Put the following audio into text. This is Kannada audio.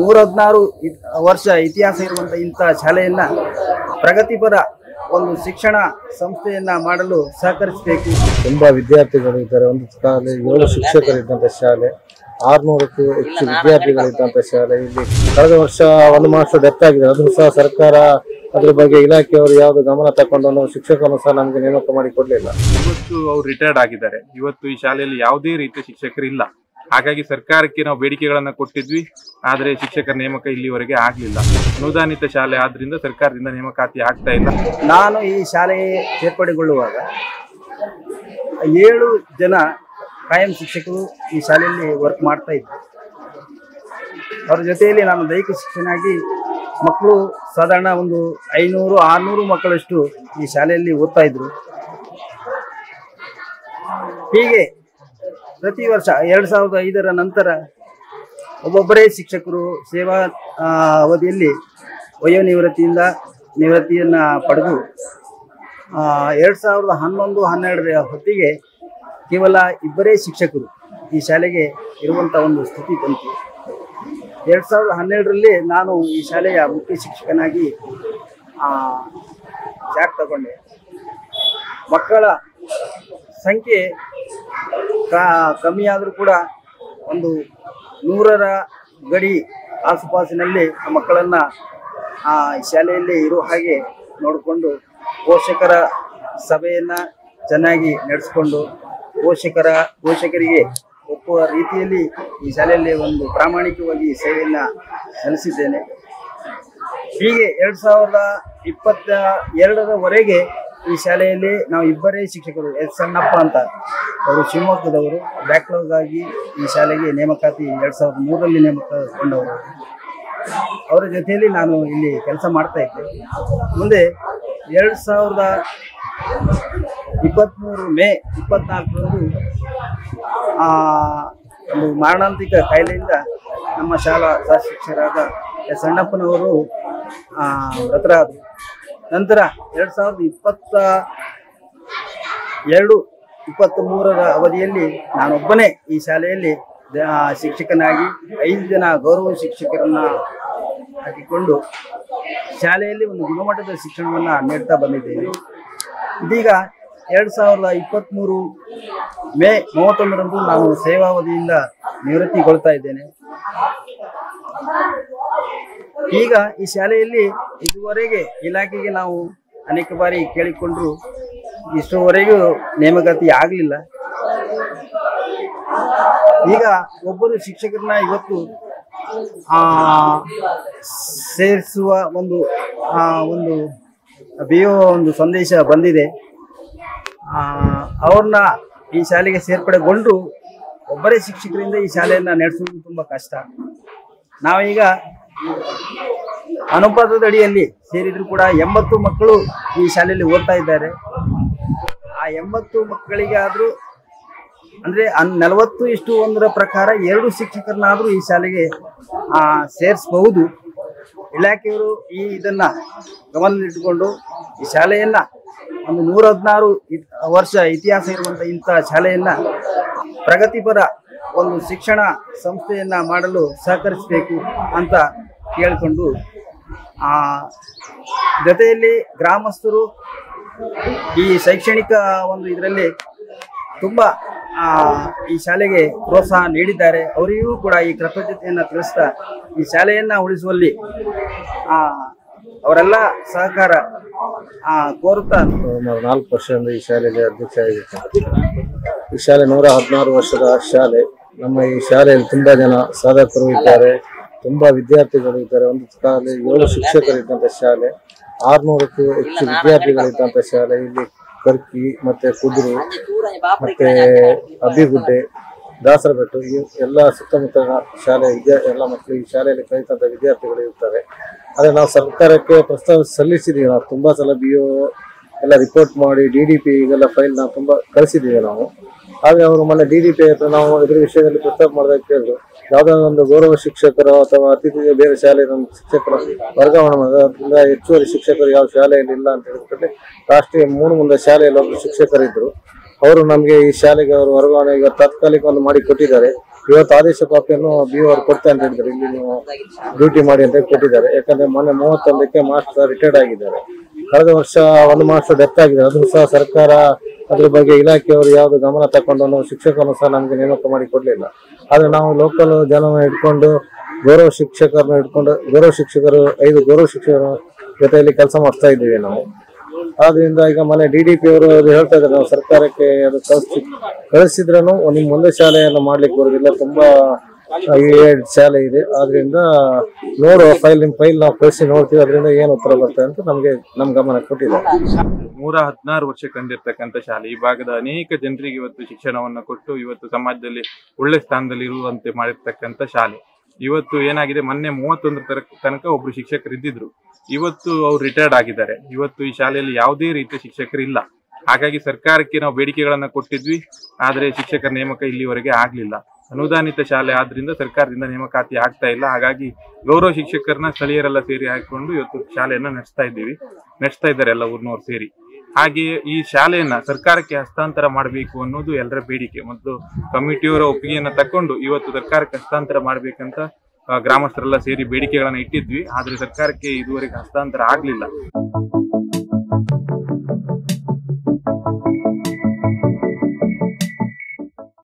ನೂರ ಹದಿನಾರು ವರ್ಷ ಇತಿಹಾಸ ಇರುವಂತ ಇಂಥ ಶಾಲೆಯನ್ನ ಪ್ರಗತಿಪರ ಒಂದು ಶಿಕ್ಷಣ ಸಂಸ್ಥೆಯನ್ನ ಮಾಡಲು ಸಹಕರಿಸಬೇಕು ತುಂಬಾ ವಿದ್ಯಾರ್ಥಿಗಳು ಇದ್ದಾರೆ ಒಂದು ಶಾಲೆ ಏಳು ಶಿಕ್ಷಕರಿದ್ದಂತ ಶಾಲೆ ಆರ್ನೂರಕ್ಕೂ ಹೆಚ್ಚು ವಿದ್ಯಾರ್ಥಿಗಳಿದ್ದಂತ ಶಾಲೆ ಇಲ್ಲಿ ಕಳೆದ ವರ್ಷ ಒಂದು ಮಾಸ್ಟರ್ ಡೆತ್ ಆಗಿದೆ ಅದು ಸಹ ಸರ್ಕಾರ ಅದ್ರ ಬಗ್ಗೆ ಇಲಾಖೆಯವರು ಯಾವ್ದು ಗಮನ ತಕೊಂಡು ಶಿಕ್ಷಕರನ್ನು ಸಹ ನಮಗೆ ನೇಮಕ ಮಾಡಿ ಕೊಡ್ಲಿಲ್ಲ ಇವತ್ತು ಅವ್ರು ರಿಟೈರ್ಡ್ ಆಗಿದ್ದಾರೆ ಇವತ್ತು ಈ ಶಾಲೆಯಲ್ಲಿ ಯಾವುದೇ ರೀತಿಯ ಶಿಕ್ಷಕರು ಇಲ್ಲ ಹಾಗಾಗಿ ಸರ್ಕಾರಕ್ಕೆ ನಾವು ಬೇಡಿಕೆಗಳನ್ನ ಕೊಟ್ಟಿದ್ವಿ ಆದ್ರೆ ಶಿಕ್ಷಕರ ನೇಮಕ ಇಲ್ಲಿವರೆಗೆ ಆಗ್ಲಿಲ್ಲ ಅನುದಾನಿತ ಶಾಲೆ ಆದ್ರಿಂದ ಸರ್ಕಾರದಿಂದ ನೇಮಕಾತಿ ಆಗ್ತಾ ಇಲ್ಲ ನಾನು ಈ ಶಾಲೆಗೆ ಸೇರ್ಪಡೆಗೊಳ್ಳುವಾಗ ಏಳು ಜನ ಕಾಯಂ ಶಿಕ್ಷಕರು ಈ ಶಾಲೆಯಲ್ಲಿ ವರ್ಕ್ ಮಾಡ್ತಾ ಇದ್ರು ಅವ್ರ ಜೊತೆಯಲ್ಲಿ ನಾನು ದೈಹಿಕ ಶಿಕ್ಷಣಾಗಿ ಮಕ್ಕಳು ಸಾಧಾರಣ ಒಂದು ಐನೂರು ಆರ್ನೂರು ಮಕ್ಕಳಷ್ಟು ಈ ಶಾಲೆಯಲ್ಲಿ ಓದ್ತಾ ಇದ್ರು ಹೀಗೆ ಪ್ರತಿ ವರ್ಷ ಎರಡು ಸಾವಿರದ ಐದರ ನಂತರ ಒಬ್ಬೊಬ್ಬರೇ ಶಿಕ್ಷಕರು ಸೇವಾ ಆ, ಅವಧಿಯಲ್ಲಿ ವಯೋನಿವೃತ್ತಿಯಿಂದ ನಿವೃತ್ತಿಯನ್ನು ಪಡೆದು ಎರಡು ಸಾವಿರದ ಹನ್ನೊಂದು ಹನ್ನೆರಡರ ಹೊತ್ತಿಗೆ ಕೇವಲ ಇಬ್ಬರೇ ಶಿಕ್ಷಕರು ಈ ಶಾಲೆಗೆ ಇರುವಂಥ ಒಂದು ಸ್ಥಿತಿ ಬಂತು ಎರಡು ಸಾವಿರದ ಹನ್ನೆರಡರಲ್ಲಿ ನಾನು ಈ ಶಾಲೆಯ ಮುಖ್ಯ ಶಿಕ್ಷಕನಾಗಿ ಆ, ಜಾಕ್ ತಗೊಂಡೆ ಮಕ್ಕಳ ಸಂಖ್ಯೆ ಕ- ಕಮ್ಮಿ ಆದರೂ ಕೂಡ ಒಂದು ನೂರರ ಗಡಿ ಆಸುಪಾಸಿನಲ್ಲಿ ಆ ಮಕ್ಕಳನ್ನ ಆ ಶಾಲೆಯಲ್ಲಿ ಇರೋ ಹಾಗೆ ನೋಡಿಕೊಂಡು ಪೋಷಕರ ಸಭೆಯನ್ನ ಚೆನ್ನಾಗಿ ನಡೆಸ್ಕೊಂಡು ಪೋಷಕರ ಪೋಷಕರಿಗೆ ಒಪ್ಪುವ ರೀತಿಯಲ್ಲಿ ಈ ಶಾಲೆಯಲ್ಲಿ ಒಂದು ಪ್ರಾಮಾಣಿಕವಾಗಿ ಸೇವೆಯನ್ನ ಸಲ್ಲಿಸಿದ್ದೇನೆ ಹೀಗೆ ಎರಡ್ ಸಾವಿರದ ಇಪ್ಪತ್ತ ಎರಡರವರೆಗೆ ಈ ಶಾಲೆಯಲ್ಲಿ ನಾವು ಇಬ್ಬರೇ ಶಿಕ್ಷಕರು ಎಸ್ ಸಣ್ಣಪ್ಪ ಅಂತ ಅವರು ಶಿವಮೊಗ್ಗದವರು ಬ್ಯಾಕ್ಲಾಗ್ ಆಗಿ ಈ ಶಾಲೆಗೆ ನೇಮಕಾತಿ ಎರಡ್ ಸಾವಿರದ ಮೂರರಲ್ಲಿ ನೇಮಕಗೊಂಡವರು ಅವರ ಜೊತೆಯಲ್ಲಿ ನಾನು ಇಲ್ಲಿ ಕೆಲಸ ಮಾಡ್ತಾ ಇದ್ದೆ ಮುಂದೆ ಎರಡ್ ಸಾವಿರದ ಇಪ್ಪತ್ತ್ಮೂರು ಮೇ ಇಪ್ಪತ್ನಾಲ್ಕರಂದು ಆ, ಒಂದು ಮಾರಣಾಂತಿಕ ಕಾಯಿಲೆಯಿಂದ ನಮ್ಮ ಶಾಲಾ ಸಹ ಶಿಕ್ಷಕರಾದ ಎಸ್ ಸಣ್ಣಪ್ಪನವರು ಆ, ಮೃತರಾದರು ನಂತರ ಎರಡು ಸಾವಿರದ ಇಪ್ಪತ್ತ ಎರಡು ಇಪ್ಪತ್ತ್ ಮೂರರ ಅವಧಿಯಲ್ಲಿ ನಾನೊಬ್ಬನೇ ಈ ಶಾಲೆಯಲ್ಲಿ ದ- ಶಿಕ್ಷಕನಾಗಿ ಐದು ಜನ ಗೌರವ ಶಿಕ್ಷಕರನ್ನ ಹಾಕಿಕೊಂಡು ಶಾಲೆಯಲ್ಲಿ ಒಂದು ಗುಣಮಟ್ಟದ ಶಿಕ್ಷಣವನ್ನ ನೀಡ್ತಾ ಬಂದಿದ್ದೇನೆ ಇದೀಗ ಎರಡು ಸಾವಿರದ ಇಪ್ಪತ್ತ್ಮೂರು ಮೇ ಮೂವತ್ತೊಂದರಂದು ನಾನು ಸೇವಾವಧಿಯಿಂದ ನಿವೃತ್ತಿಗೊಳ್ತಾ ಇದ್ದೇನೆ ಈಗ ಈ ಶಾಲೆಯಲ್ಲಿ ಇದುವರೆಗೆ ಇಲಾಖೆಗೆ ನಾವು ಅನೇಕ ಬಾರಿ ಕೇಳಿಕೊಂಡ್ರು ಇಷ್ಟುವರೆಗೂ ನೇಮಕಾತಿ ಆಗಲಿಲ್ಲ ಈಗ ಒಬ್ಬರು ಶಿಕ್ಷಕರನ್ನ ಇವತ್ತು ಆ ಸೇರಿಸುವ ಒಂದು ಆ ಒಂದು ಬಿಯೋ ಒಂದು ಸಂದೇಶ ಬಂದಿದೆ ಆ, ಅವ್ರನ್ನ ಈ ಶಾಲೆಗೆ ಸೇರ್ಪಡೆಗೊಂಡು ಒಬ್ಬರೇ ಶಿಕ್ಷಕರಿಂದ ಈ ಶಾಲೆಯನ್ನ ನಡೆಸುವುದು ತುಂಬಾ ಕಷ್ಟ ನಾವೀಗ ಅನುಪಾತದ ಅಡಿಯಲ್ಲಿ ಸೇರಿದ್ರು ಕೂಡ ಎಂಬತ್ತು ಮಕ್ಕಳು ಈ ಶಾಲೆಯಲ್ಲಿ ಓದ್ತಾ ಇದ್ದಾರೆ ಆ ಎಂಬತ್ತು ಮಕ್ಕಳಿಗೆ ಆದ್ರೂ ಅಂದ್ರೆ ಅನ್- ನಲವತ್ತು ಇಷ್ಟು ಒಂದರ ಪ್ರಕಾರ ಎರಡು ಶಿಕ್ಷಕರನ್ನಾದ್ರೂ ಈ ಶಾಲೆಗೆ ಆ ಸೇರಿಸಬಹುದು ಇಲಾಖೆಯವರು ಈ ಇದನ್ನ ಗಮನದಲ್ಲಿಟ್ಟುಕೊಂಡು ಈ ಶಾಲೆಯನ್ನ ಒಂದು ನೂರ ಹದಿನಾರು ವರ್ಷ ಇತಿಹಾಸ ಇರುವಂತ ಇಂಥ ಶಾಲೆಯನ್ನ ಪ್ರಗತಿಪರ ಒಂದು ಶಿಕ್ಷಣ ಸಂಸ್ಥೆಯನ್ನ ಮಾಡಲು ಸಹಕರಿಸಬೇಕು ಅಂತ ಕೇಳಿಕೊಂಡು ಆ ಜೊತೆಯಲ್ಲಿ ಗ್ರಾಮಸ್ಥರು ಈ ಶೈಕ್ಷಣಿಕ ಒಂದು ಇದರಲ್ಲಿ ತುಂಬಾ ಆ, ಈ ಶಾಲೆಗೆ ಪ್ರೋತ್ಸಾಹ ನೀಡಿದ್ದಾರೆ ಅವರಿಗೂ ಕೂಡ ಈ ಕೃತಜ್ಞತೆಯನ್ನ ತಿಳಿಸ್ತಾ ಈ ಶಾಲೆಯನ್ನ ಉಳಿಸುವಲ್ಲಿ ಆ ಅವರೆಲ್ಲ ಸಹಕಾರ ಆ ಕೋರುತ್ತಾ ಸುಮಾರು ನಾಲ್ಕು ವರ್ಷದಿಂದ ಈ ಶಾಲೆಯಲ್ಲಿ ಅಧ್ಯಕ್ಷ ಆಗಿದ್ದೇನೆ ಈ ಶಾಲೆ ನೂರ ಹದಿನಾರು ವರ್ಷದ ಶಾಲೆ ನಮ್ಮ ಈ ಶಾಲೆಯಲ್ಲಿ ತುಂಬಾ ಜನ ಸಾಧಕರು ಇದ್ದಾರೆ ತುಂಬಾ ವಿದ್ಯಾರ್ಥಿಗಳು ಇದ್ದಾರೆ ಒಂದು ಶಾಲೆ ಏಳು ಶಿಕ್ಷಕರಿದ್ದಂತ ಶಾಲೆ ಆರ್ನೂರಕ್ಕೂ ಹೆಚ್ಚು ವಿದ್ಯಾರ್ಥಿಗಳಿದ್ದಂತ ಶಾಲೆ ಇಲ್ಲಿ ಕರ್ಕಿ ಮತ್ತೆ ಕುದುರು ಮತ್ತೆ ಅಬ್ಬಿಗುಡ್ಡೆ ದಾಸರಬೆಟ್ಟು ಈ ಎಲ್ಲ ಸುತ್ತಮುತ್ತಲಿನ ಶಾಲೆ ವಿದ್ಯಾ ಎಲ್ಲ ಮಕ್ಕಳು ಈ ಶಾಲೆಯಲ್ಲಿ ಕಲಿತಂತ ವಿದ್ಯಾರ್ಥಿಗಳು ಇರ್ತಾರೆ ಆದ್ರೆ ನಾವು ಸರ್ಕಾರಕ್ಕೆ ಪ್ರಸ್ತಾವ ಸಲ್ಲಿಸಿದೀವಿ ನಾವು ತುಂಬಾ ಸಲ ಬಿ ಎಲ್ಲ ರಿಪೋರ್ಟ್ ಮಾಡಿ ಡಿ ಡಿ ಪಿ ಈಗೆಲ್ಲ ಫೈಲ್ ನಾವು ತುಂಬಾ ಕಳಿಸಿದ್ದೀವಿ ನಾವು ಹಾಗೆ ಅವರು ಮೊನ್ನೆ ಡಿ ಡಿ ಪಿ ಹತ್ರ ನಾವು ಇದ್ರ ವಿಷಯದಲ್ಲಿ ಪ್ರಸ್ತಾಪ ಮಾಡಿದಾಗ ಕೇಳಿದ್ರು ಯಾವುದೋ ಒಂದು ಗೌರವ ಶಿಕ್ಷಕರು ಅಥವಾ ಅತಿಥಿ ಬೇರೆ ಶಾಲೆಯ ಒಂದು ಶಿಕ್ಷಕರು ವರ್ಗಾವಣೆ ಮಾಡೋದ್ರಿಂದ ಹೆಚ್ಚುವರಿ ಶಿಕ್ಷಕರು ಯಾವ ಶಾಲೆಯಲ್ಲಿ ಇಲ್ಲ ಅಂತ ಹೇಳಿದ್ರೆ ರಾಷ್ಟ್ರೀಯ ಮೂರು ಮುಂದೆ ಶಾಲೆಯಲ್ಲಿ ಒಬ್ಬರು ಶಿಕ್ಷಕರಿದ್ರು ಅವರು ನಮಗೆ ಈ ಶಾಲೆಗೆ ಅವರು ವರ್ಗಾವಣೆ ಈಗ ತಾತ್ಕಾಲಿಕ ಒಂದು ಮಾಡಿ ಕೊಟ್ಟಿದ್ದಾರೆ ಇವತ್ತು ಆದೇಶ ಕಾಪಿಯನ್ನು ಬಿ ಅವರು ಕೊಡ್ತಾ ಅಂತ ಹೇಳಿದ್ರು ಇಲ್ಲಿ ನೀವು ಡ್ಯೂಟಿ ಮಾಡಿ ಅಂತ ಕೊಟ್ಟಿದ್ದಾರೆ ಯಾಕಂದ್ರೆ ಮೊನ್ನೆ ಮೂವತ್ತೊಂದಕ್ಕೆ ಮಾಸ್ಟರ್ ರಿಟೈರ್ಡ್ ಆಗಿದ್ದಾರೆ ಕಳೆದ ವರ್ಷ ಒಂದು ಮಾಸ್ಟರ್ ಡೆತ್ ಆಗಿದೆ ಅದು ಸಹ ಸರ್ಕಾರ ಅದ್ರ ಬಗ್ಗೆ ಇಲಾಖೆಯವರು ಯಾವ್ದು ಗಮನ ತಕೊಂಡು ನಾವು ಶಿಕ್ಷಕರನ್ನು ಸಹ ನಮಗೆ ನೇಮಕ ಮಾಡಿ ಕೊಡ್ಲಿಲ್ಲ ಆದ್ರೆ ನಾವು ಲೋಕಲ್ ಜನನ ಇಟ್ಕೊಂಡು ಗೌರವ ಶಿಕ್ಷಕರನ್ನ ಇಟ್ಕೊಂಡು ಗೌರವ ಶಿಕ್ಷಕರು ಐದು ಗೌರವ ಶಿಕ್ಷಕರ ಜೊತೆಯಲ್ಲಿ ಕೆಲಸ ಮಾಡ್ತಾ ಇದ್ದೀವಿ ನಾವು ಆದ್ರಿಂದ ಈಗ ಮನೆ ಡಿ ಡಿ ಪಿ ಅವರು ಅದು ಹೇಳ್ತಾ ಇದ್ದಾರೆ ನಾವು ಸರ್ಕಾರಕ್ಕೆ ಅದು ಕಳಿಸಿ ಕಳಿಸಿದ್ರೂ ನಿಮ್ ಮುಂದೆ ಶಾಲೆಯನ್ನು ಮಾಡ್ಲಿಕ್ಕೆ ಬರೋದಿಲ್ಲ ತುಂಬಾ ಏಡ್ ಶಾಲೆ ಇದೆ ಆದ್ರಿಂದ ನೋಡುವ ಫೈಲ್ ನಿಮ್ ಫೈಲ್ ನಾವು ಕಳಿಸಿ ನೋಡ್ತೀವಿ ಅದರಿಂದ ಏನು ಉತ್ತರ ಬರ್ತದೆ ಅಂತ ನಮ್ಗೆ ನಮ್ ಗಮನ ಕೊಟ್ಟಿದ್ದಾರೆ ನೂರ ಹದಿನಾರು ವರ್ಷ ಕಂಡಿರ್ತಕ್ಕಂಥ ಶಾಲೆ ಈ ಭಾಗದ ಅನೇಕ ಜನರಿಗೆ ಇವತ್ತು ಶಿಕ್ಷಣವನ್ನ ಕೊಟ್ಟು ಇವತ್ತು ಸಮಾಜದಲ್ಲಿ ಒಳ್ಳೆ ಸ್ಥಾನದಲ್ಲಿ ಇರುವಂತೆ ಮಾಡಿರ್ತಕ್ಕಂಥ ಶಾಲೆ ಇವತ್ತು ಏನಾಗಿದೆ ಮೊನ್ನೆ ಮೂವತ್ತೊಂದರ ತರಕ ತನಕ ಒಬ್ರು ಶಿಕ್ಷಕರು ಇದ್ದಿದ್ರು ಇವತ್ತು ಅವ್ರು ರಿಟೈರ್ಡ್ ಆಗಿದ್ದಾರೆ ಇವತ್ತು ಈ ಶಾಲೆಯಲ್ಲಿ ಯಾವುದೇ ರೀತಿಯ ಶಿಕ್ಷಕರು ಇಲ್ಲ ಹಾಗಾಗಿ ಸರ್ಕಾರಕ್ಕೆ ನಾವು ಬೇಡಿಕೆಗಳನ್ನ ಕೊಟ್ಟಿದ್ವಿ ಆದ್ರೆ ಶಿಕ್ಷಕರ ನೇಮಕ ಇಲ್ಲಿವರೆಗೆ ಆಗ್ಲಿಲ್ಲ ಅನುದಾನಿತ ಶಾಲೆ ಆದ್ರಿಂದ ಸರ್ಕಾರದಿಂದ ನೇಮಕಾತಿ ಆಗ್ತಾ ಇಲ್ಲ ಹಾಗಾಗಿ ಗೌರವ ಶಿಕ್ಷಕರನ್ನ ಸ್ಥಳೀಯರೆಲ್ಲ ಸೇರಿ ಹಾಕೊಂಡು ಇವತ್ತು ಶಾಲೆಯನ್ನ ನಡೆಸ್ತಾ ಇದ್ದೀವಿ ನಡೆಸ್ತಾ ಇದ್ದಾರೆ ಎಲ್ಲ ಊರ್ನವ್ರು ಸೇರಿ ಹಾಗೆಯೇ ಈ ಶಾಲೆಯನ್ನ ಸರ್ಕಾರಕ್ಕೆ ಹಸ್ತಾಂತರ ಮಾಡಬೇಕು ಅನ್ನೋದು ಎಲ್ಲರ ಬೇಡಿಕೆ ಮತ್ತು ಕಮಿಟಿಯವರ ಒಪ್ಪಿಗೆಯನ್ನ ತಕೊಂಡು ಇವತ್ತು ಸರ್ಕಾರಕ್ಕೆ ಹಸ್ತಾಂತರ ಮಾಡ್ಬೇಕಂತ ಆ, ಗ್ರಾಮಸ್ಥರೆಲ್ಲ ಸೇರಿ ಬೇಡಿಕೆಗಳನ್ನ ಇಟ್ಟಿದ್ವಿ ಆದ್ರೆ ಸರ್ಕಾರಕ್ಕೆ ಇದುವರೆಗೆ ಹಸ್ತಾಂತರ ಆಗ್ಲಿಲ್ಲ